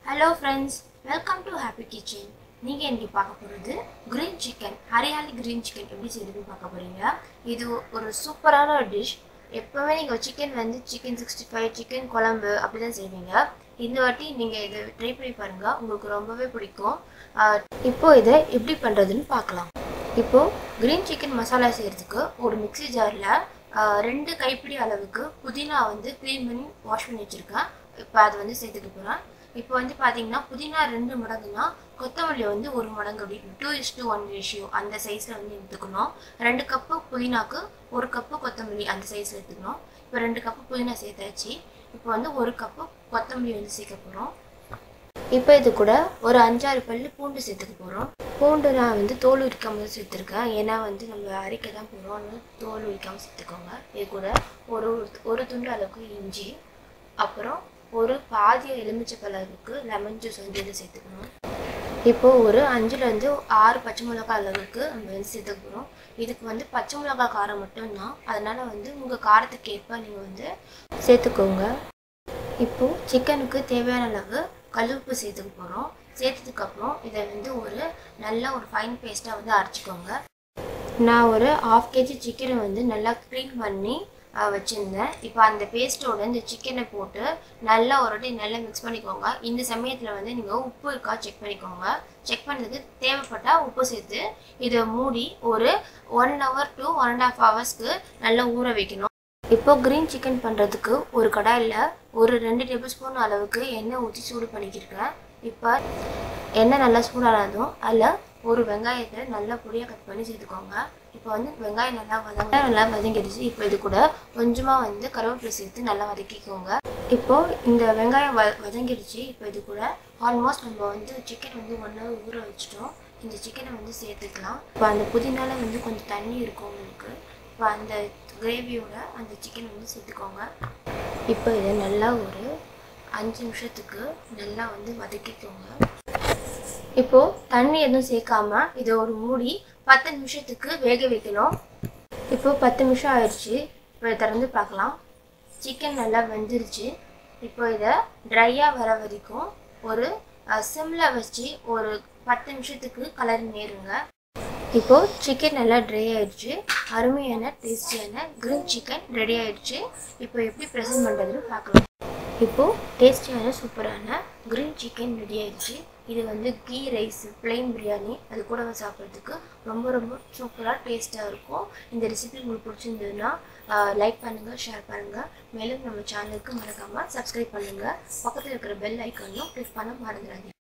hello friends welcome to happy kitchen நீங்கள் இன்னைக்கு பார்க்க போகிறது green chicken Hariyali green chicken எப்படி செய்யுதுன்னு பார்க்க போகிறீங்க இது ஒரு சூப்பரான ஒரு டிஷ் எப்போவுமே நீங்கள் சிக்கன் வந்து சிக்கன் சிக்ஸ்டி ஃபைவ் சிக்கன் குழம்பு அப்படி தான் செய்வீங்க இந்த வாட்டி நீங்கள் இதை ட்ரை பண்ணி பாருங்கள் உங்களுக்கு ரொம்பவே பிடிக்கும் ஆஹ் இப்போ இதை எப்படி பண்ணுறதுன்னு பார்க்கலாம் இப்போது க்ரீன் சிக்கன் மசாலா செய்கிறதுக்கு ஒரு மிக்ஸி ஜாரில் ரெண்டு கைப்பிடி அளவுக்கு புதினா வந்து க்ளீன் பண்ணி வாஷ் பண்ணி வச்சுருக்கேன் இப்போ அது வந்து சேர்த்துக்க போகிறேன் இப்போ வந்து பார்த்தீங்கன்னா புதினா ரெண்டு மடங்குனா கொத்தமல்லி வந்து ஒரு மடங்கு அப்படி two is two one ratio அந்த சைஸில் வந்து எடுத்துக்கணும் ரெண்டு கப்பு புதினாக்கு ஒரு கப்பு கொத்தமல்லி அந்த சைஸில் எடுத்துக்கணும் இப்போ ரெண்டு கப்பு புதினா சேர்த்தாச்சு இப்போ வந்து ஒரு கப்பு கொத்தமல்லி வந்து சேர்க்க போகிறோம் இப்போ இது கூட ஒரு அஞ்சாறு பல்லு பூண்டு சேர்த்துக்க போகிறோம் பூண்டு நான் வந்து தோல் உரிக்காமல் சேர்த்துருக்கேன் ஏன்னா வந்து நம்ம அரைக்க தான் போகிறோம் தோல் உரிக்காமல் சேர்த்துக்கோங்க இது கூட ஒரு ஒரு துண்டு அளவுக்கு இஞ்சி அப்புறம் ஒரு பாதி எலுமிச்சை அளவுக்கு லெமன் ஜூஸ் வந்து இதை சேர்த்துக்கணும் இப்போ ஒரு அஞ்சுலேருந்து ஆறு பச்சை மிளகாய் அளவுக்கு நம்ம வந்து சேர்த்துக்க போகிறோம் இதுக்கு வந்து பச்சை மிளகாய் காரம் மட்டும்தான் அதனால் வந்து உங்கள் காரத்துக்கு ஏற்ப நீங்கள் வந்து சேர்த்துக்கோங்க இப்போது சிக்கனுக்கு தேவையான அளவு கல்லுப்பு சேர்த்துக்க போகிறோம் சேர்த்ததுக்கப்புறம் இதை வந்து ஒரு நல்ல ஒரு ஃபைன் பேஸ்ட்டாக வந்து அரைச்சிக்கோங்க நான் ஒரு ஆஃப் கேஜி சிக்கனை வந்து நல்லா க்ளீன் பண்ணி வச்சுருந்தேன் இப்போ அந்த பேஸ்ட்டோட இந்த சிக்கனை போட்டு நல்லா ஒரு வாட்டி நல்லா மிக்ஸ் பண்ணிக்கோங்க இந்த சமயத்தில் வந்து நீங்கள் உப்பு இருக்கா செக் பண்ணிக்கோங்க செக் பண்ணதுக்கு தேவைப்பட்டால் உப்பு சேர்த்து இதை மூடி ஒரு one hour to one and half ஹவர்ஸ்க்கு நல்லா ஊற வைக்கணும் இப்போ க்ரீன் சிக்கன் பண்ணுறதுக்கு ஒரு கடாயில் ஒரு ரெண்டு டேபிள் ஸ்பூன் அளவுக்கு எண்ணெய் ஊற்றி சூடு பண்ணிக்கிருக்கேன் இப்போ எண்ணெய் நல்லா சூடானதும் அதில் ஒரு வெங்காயத்தை நல்லா பொடியாக கட் பண்ணி சேர்த்துக்கோங்க இப்போ வந்து வெங்காயம் நல்லா வதங்க நல்லா வதங்கிடுச்சு இப்போ இது கூட கொஞ்சமாக வந்து கருவேப்பிலை சேர்த்து நல்லா வதக்கிக்கோங்க இப்போது இந்த வெங்காயம் வ வதங்கிடுச்சு இப்போ இது கூட ஆல்மோஸ்ட் நம்ம வந்து சிக்கன் வந்து ஒன் ஹவர் ஊற வச்சிட்டோம் இந்த சிக்கனை வந்து சேர்த்துக்கலாம் இப்போ அந்த புதினால வந்து கொஞ்சம் தண்ணி இருக்கும் உங்களுக்கு இப்போ அந்த கிரேவியோட அந்த சிக்கன் வந்து சேர்த்துக்கோங்க இப்போ இதை நல்லா ஒரு அஞ்சு நிமிஷத்துக்கு நல்லா வந்து வதக்கிக்கோங்க இப்போது தண்ணி எதுவும் சேர்க்காம இதை ஒரு மூடி பத்து நிமிஷத்துக்கு வேக வைக்கணும் இப்போ பத்து நிமிஷம் ஆயிடுச்சு இப்போ திறந்து பார்க்கலாம் சிக்கன் நல்லா வெந்துருச்சு இப்போ இதை ட்ரையாக வர வரைக்கும் ஒரு சிம்மில் வச்சு ஒரு பத்து நிமிஷத்துக்கு கலர் நேருங்க இப்போது சிக்கன் நல்லா ட்ரை ஆயிடுச்சு அருமையான டேஸ்டியான கிரில் சிக்கன் ரெடி ஆயிடுச்சு இப்போ எப்படி ப்ரெசென்ட் பண்ணுறதுன்னு பார்க்கலாம் இப்போது டேஸ்டியான சூப்பரான கிரில் சிக்கன் ரெடி ஆயிடுச்சு இது வந்து கீ ரைஸ் பிளெயின் பிரியாணி அது கூட சாப்பிட்றதுக்கு ரொம்ப ரொம்ப சூப்பராக டேஸ்ட்டாக இருக்கும் இந்த ரெசிபி உங்களுக்கு பிடிச்சிருந்ததுன்னா லைக் பண்ணுங்கள் ஷேர் பண்ணுங்கள் மேலும் நம்ம சேனலுக்கு மறக்காமல் சப்ஸ்கிரைப் பண்ணுங்கள் பக்கத்தில் இருக்கிற பெல் ஐக்கானையும் கிளிக் பண்ண மறந்துடாதீங்க